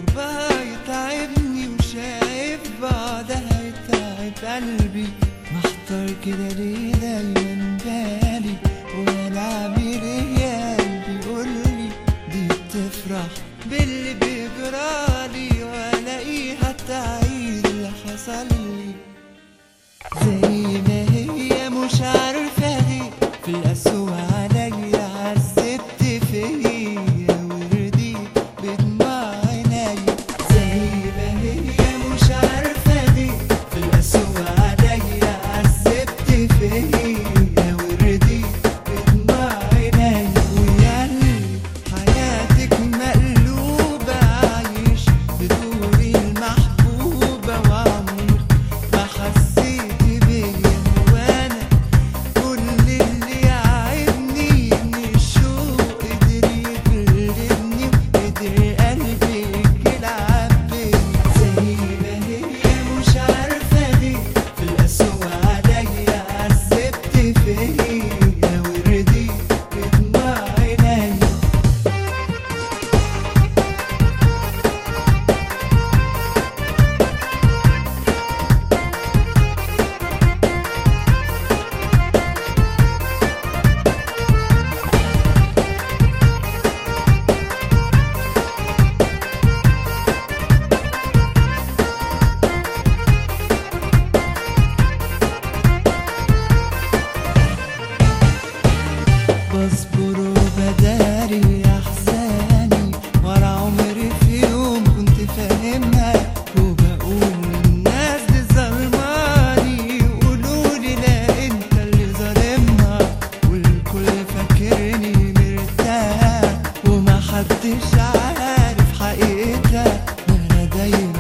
قربها يتعبني وشايف بعدها يتعب قلبي محتار كده ليه دايما بالي وانا اعمل ايه يا قلبي قولي دي بتفرح باللي بيجرالي والاقيها تعيد اللي حصل لي زي ما هي مش عارفة دي في القسوة عليا عذبت فيا ورديت بدموع عينيا زي ما هي مش عارفة دي في القسوة عليا عذبت فيا ورديت بدموع عينيا وياللي حياتك مقلوبة عايش بدوري المحبوبة وعمري ما حسيت بيا وانا كل اللي يعبني ان الشوق قدر يغلبني وقدر قلبي يلعب بيا زي ما هي مش عارفة دي في القسوة عليا عذبت فيا ورديت بدموع عينيا بصبر وبداري احزاني ورا عمري في يوم كنت فاهمها وبقول للناس دي ظلماني يقولولي لا انت اللي ظالمها والكل فاكرني مرتاح ومحدش عارف حقيقتها انا دايما